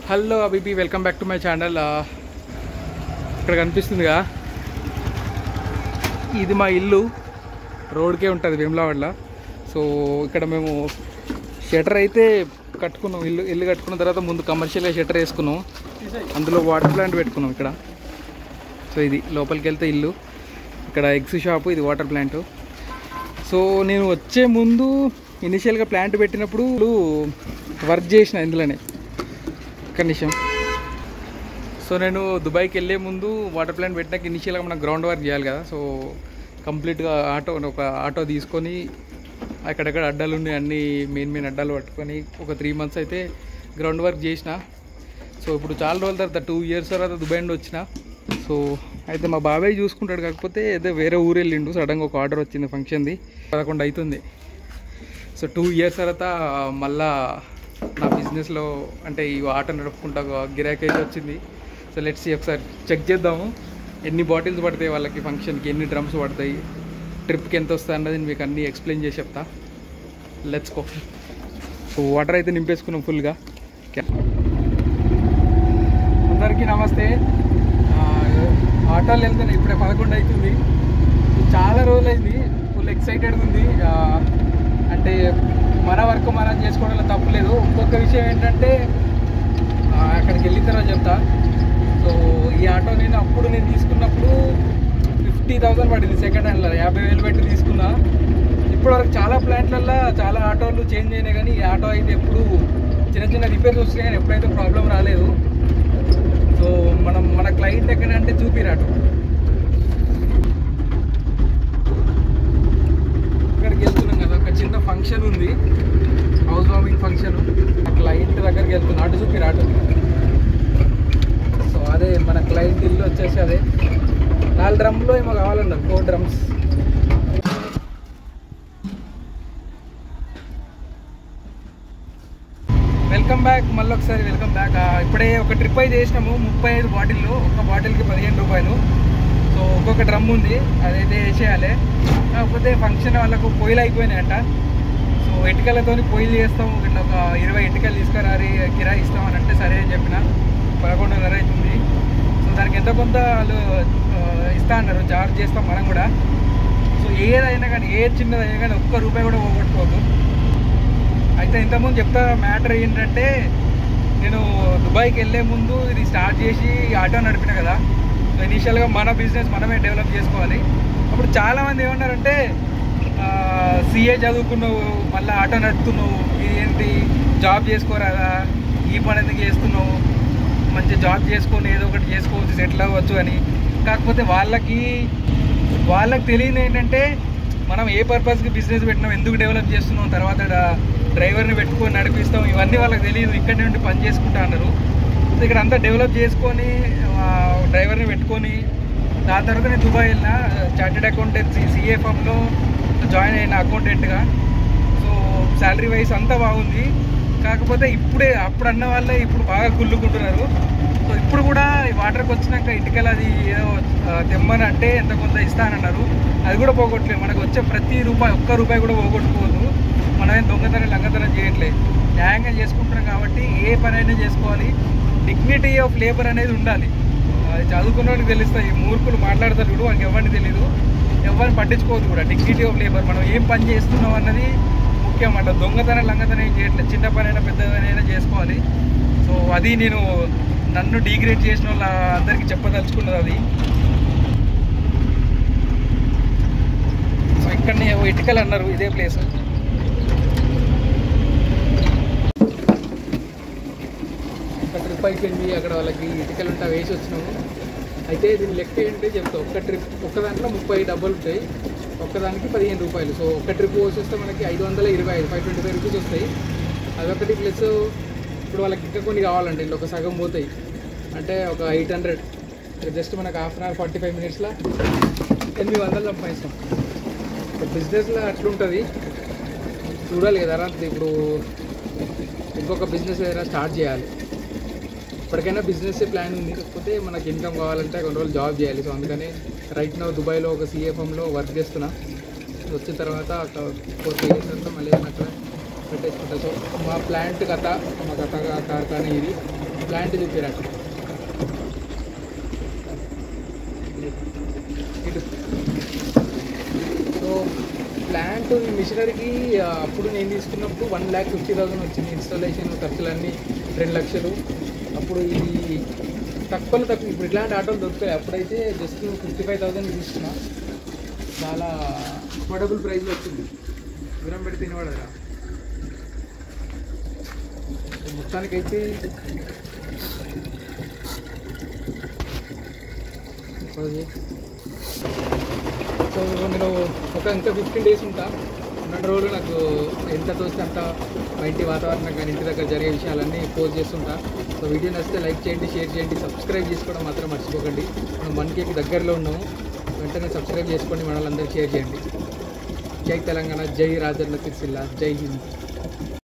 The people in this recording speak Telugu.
హలో అబిబి welcome back to my channel ఇక్కడ కనిపిస్తుందిగా ఇది మా ఇల్లు రోడ్కే ఉంటుంది వేములవాడలో సో ఇక్కడ మేము షటర్ అయితే కట్టుకున్నాం ఇల్లు ఇల్లు కట్టుకున్న తర్వాత ముందు కమర్షియల్గా షటర్ వేసుకున్నాం అందులో వాటర్ ప్లాంట్ పెట్టుకున్నాం ఇక్కడ సో ఇది లోపలికి వెళ్తే ఇల్లు ఇక్కడ ఎగ్స్ షాపు ఇది వాటర్ ప్లాంట్ సో నేను వచ్చే ముందు ఇనిషియల్గా ప్లాంట్ పెట్టినప్పుడు వర్క్ చేసిన ఇందులోనే ఒక్క నిమిషం సో నేను దుబాయ్కి వెళ్ళే ముందు వాటర్ ప్లాంట్ పెట్టినాక ఇనిషియల్గా మనం గ్రౌండ్ వర్క్ చేయాలి కదా సో కంప్లీట్గా ఆటో ఒక ఆటో తీసుకొని అక్కడక్కడ అడ్డాలు ఉన్నాయి అన్ని మెయిన్ మెయిన్ అడ్డాలు పట్టుకొని ఒక త్రీ మంత్స్ అయితే గ్రౌండ్ వర్క్ చేసిన సో ఇప్పుడు చాలా రోజుల తర్వాత టూ ఇయర్స్ తర్వాత దుబాయ్ నుండి వచ్చిన సో అయితే మా బాబాయ్ చూసుకుంటాడు కాకపోతే ఏదో వేరే ఊరు వెళ్ళిండు సడన్గా ఒక ఆర్డర్ వచ్చింది ఫంక్షన్ది పదకొండు అవుతుంది సో టూ ఇయర్స్ తర్వాత మళ్ళా నా బిజినెస్లో అంటే ఈ ఆటో నడుపుకుంటా గిరాకీ అయితే వచ్చింది సో లెట్స్ ఒకసారి చెక్ చేద్దాము ఎన్ని బాటిల్స్ పడతాయి వాళ్ళకి ఫంక్షన్కి ఎన్ని డ్రమ్స్ పడతాయి ట్రిప్కి ఎంత వస్తుంది అన్నది మీకు అన్నీ ఎక్స్ప్లెయిన్ చేసి చెప్తా లెట్స్ కో సో వాటర్ అయితే నింపేసుకున్నాం ఫుల్గా అందరికీ నమస్తే ఆ, ఆటోలో వెళ్తున్నాయి ఇప్పుడే పదకొండు అవుతుంది చాలా రోజులైంది ఫుల్ ఎక్సైటెడ్గా ఉంది ఆ, అంటే మన వర్క్ మనం చేసుకోవడంలో తప్పులేదు ఇంకొక విషయం ఏంటంటే ఆ, అక్కడికి వెళ్ళిన తర్వాత చెప్తా సో ఈ ఆటో నేను అప్పుడు నేను తీసుకున్నప్పుడు ఫిఫ్టీ థౌసండ్ పడింది సెకండ్ హ్యాండ్లో యాభై వేలు పెట్టి తీసుకున్నా ఇప్పటివరకు చాలా ప్లాంట్లల్లో చాలా ఆటోలు చేంజ్ అయినాయి కానీ ఈ ఆటో అయితే ఎప్పుడు చిన్న చిన్న రిపేర్స్ వస్తున్నాయి కానీ ఎప్పుడైతే ప్రాబ్లం రాలేదు సో మనం మన క్లయింట్ ఎక్కడ అంటే చూపిరాటు ఇక్కడికి వెళ్తున్నాం కదా ఒక చిన్న ఫంక్షన్ ఉంది హౌస్ వార్మింగ్ ఫంక్షన్ క్లయింట్ దగ్గరికి వెళ్తున్నా అటు చూపిరాటు సో అదే మన క్లయింట్ ఇల్లు వచ్చేసి అదే నాలుగు డ్రమ్లో ఏమో కావాలన్నారు ఫోర్ డ్రమ్స్ వెల్కమ్ బ్యాక్ మళ్ళీ ఒకసారి వెల్కమ్ బ్యాక్ ఇప్పుడే ఒక ట్రిప్ అయితే చేసినాము ముప్పై ఐదు బాటిల్లు ఒక బాటిల్కి పదిహేను రూపాయలు సో ఒక్కొక్క డ్రమ్ ఉంది అదైతే వేసేయాలి కాకపోతే ఫంక్షన్ వాళ్ళకు పొయ్యిలు అయిపోయినాయంట సో ఇటుకలతోని పొయ్యిలు చేస్తాం ఇట్లా ఒక ఇరవై ఇటుకలు తీసుకురారి కిరాయి ఇస్తాం అని అంటే సరే అని చెప్పిన పదకొండున్నర అవుతుంది సో దానికి ఎంత కొంత వాళ్ళు ఆ, ఇస్తా అన్నారు చార్జ్ చేస్తాం మనం కూడా సో ఏదైనా కానీ ఏ చిన్నదైనా కానీ ఒక్క రూపాయి కూడా పోగొట్టుకోవద్దు అయితే ఇంతకుముందు చెప్తా మ్యాటర్ ఏంటంటే నేను దుబాయ్కి వెళ్ళే ముందు ఇది స్టార్ట్ చేసి ఆటో నడిపిన కదా సో ఇనీషియల్గా మన బిజినెస్ మనమే డెవలప్ చేసుకోవాలి అప్పుడు చాలామంది ఏమన్నారంటే సీఏ చదువుకున్నావు మళ్ళీ ఆటో నడుపుతున్నావు ఇదేంటి జాబ్ చేసుకోరాదా ఈ పని ఎందుకు చేస్తున్నావు మంచి జాబ్ చేసుకొని ఏదో ఒకటి చేసుకోవచ్చు సెటిల్ అవ్వచ్చు అని కాకపోతే వాళ్ళకి వాళ్ళకి తెలియదు ఏంటంటే మనం ఏ పర్పస్కి బిజినెస్ పెట్టినాం ఎందుకు డెవలప్ చేస్తున్నాం తర్వాత డ- డ్రైవర్ని పెట్టుకొని నడిపిస్తాం ఇవన్నీ వాళ్ళకి తెలియదు ఇక్కడ నుండి పని చేసుకుంటా అన్నారు సో ఇక్కడ అంతా డెవలప్ చేసుకొని ఆ, డ్రైవర్ని పెట్టుకొని దాని తర్వాత నేను దుబాయ్ వెళ్ళిన చార్టెడ్ అకౌంటెన్సీ సిఏ ఫామ్లో జాయిన్ అయిన అకౌంటెంట్గా సో శాలరీ వైజ్ అంతా బాగుంది కాకపోతే ఇప్పుడే అప్పుడు అన్న వాళ్ళే ఇప్పుడు బాగా కుళ్ళుకుంటున్నారు సో ఇప్పుడు కూడా ఈ వాటర్కి వచ్చినాక ఇటుకలు అది ఏదో ఆ, తెమ్మని అంటే ఎంత కొంత ఇస్తానన్నారు అది కూడా పోగొట్టలేదు మనకు వచ్చే ప్రతి రూపాయి ఒక్క రూపాయి కూడా పోగొట్టుకోవద్దు మనం ఏం దొంగతనం లంగతనం చేయట్లేదు న్యాయంగా చేసుకుంటున్నాం కాబట్టి ఏ పని అయినా చేసుకోవాలి డిగ్నిటీ ఆఫ్ లేబర్ అనేది ఉండాలి అది చదువుకున్నవాడికి తెలుస్తాయి మూర్ఖులు మాట్లాడతారు చూడు వాళ్ళకి ఎవరిని తెలియదు ఎవరిని పట్టించుకోవద్దు కూడా డిగ్నిటీ ఆఫ్ లేబర్ మనం ఏం పని చేస్తున్నాం అన్నది ముఖ్యం అట్లా దొంగతనం లంగతనం ఏం చేయట్లేదు చిన్న పనైనా పెద్దదైనా చేసుకోవాలి సో అది నేను నన్ను డిగ్రేడ్ చేసిన వాళ్ళ అందరికీ చెప్పదలుచుకున్నది అది సో ఇక్కడనే ఏవో ఇటుకలు అన్నారు ఇదే ప్లేస్ ఒక ట్రిప్ అయిపోయింది అక్కడ వాళ్ళకి ఇటుకలు ఉంటే అవి వేసి వచ్చినాము అయితే దీని లెక్క ఏంటి చెప్తా ఒక్క ట్రిప్ ఒక్క దాంట్లో ముప్పై డబ్బులు ఉంటాయి ఒక్కదానికి పదిహేను రూపాయలు సో ఒక్క ట్రిప్ పోసేస్తే మనకి ఐదు వందల ఇరవై ఐదు ఫైవ్ ట్వంటీ ఫైవ్ రూపీస్ వస్తాయి అదొకటి ప్లస్ ఇప్పుడు వాళ్ళకి ఇంకా కొన్ని కావాలంటే ఇంట్లో ఒక సగం పోతాయి అంటే ఒక ఎయిట్ హండ్రెడ్ జస్ట్ మనకు half an hour forty five మినిట్స్లో ఎనిమిది వందలు సంపాదిస్తాం బిజినెస్లో అట్లుంటుంది చూడాలి కదా రా, ఇప్పుడు ఇంకొక బిజినెస్ ఏదైనా స్టార్ట్ చేయాలి ఇప్పటికైనా బిజినెస్ ప్లాన్ ఉంది కాకపోతే మనకి ఇన్కమ్ కావాలంటే కొన్ని రోజులు జాబ్ చేయాలి సో అందుకని రైట్ నో దుబాయ్లో ఒక సిఎఫ్ఎంలో వర్క్ చేస్తున్నా వచ్చిన తర్వాత ఒక ఫోర్ ఇయర్స్ తర్వాత మళ్ళీ ఏదైనా అక్కడ పెట్టేసుకుంటా సో మా ప్లాంట్ కథ మా కథ కార్ఖానా ఇది ప్లాంట్ చూపిరా ఇటు సో ప్లాంట్ మిషనరీకి ఆ, అప్పుడు నేను తీసుకున్నప్పుడు వన్ ల్యాక్ ఫిఫ్టీ థౌసండ్ వచ్చింది ఇన్స్టాలేషన్ ఖర్చులన్నీ రెండు లక్షలు అప్పుడు ఇది తక్కువలో తక్కువ ఇప్పుడు ఇట్లాంటి ఆటోలు దొరుకుతాయి అప్పుడైతే జస్ట్ ఫిఫ్టీ ఫైవ్ థౌసండ్ తీసుకున్నా చాలా అఫోర్డబుల్ ప్రైస్లో వచ్చింది దూరం పెడితే తినబడరా మొత్తానికైతే అది. సో నేను ఒక ఇంకా ఫిఫ్టీన్ డేస్ ఉంటా ఉన్న రోజులు నాకు ఎంత తోస్తే అంత మా ఇంటి వాతావరణం కానీ ఇంటి దగ్గర జరిగే విషయాలన్నీ పోస్ట్ చేస్తుంటా సో వీడియో నచ్చితే లైక్ చేయండి షేర్ చేయండి సబ్స్క్రైబ్ చేసుకోవడం మాత్రం మర్చిపోకండి మనం వన్ కేకి దగ్గరలో ఉన్నాము వెంటనే సబ్స్క్రైబ్ చేసుకోండి మనల్ని అందరికీ షేర్ చేయండి జై తెలంగాణ జై రాజన్న సిరిసిల్ల జై హింద్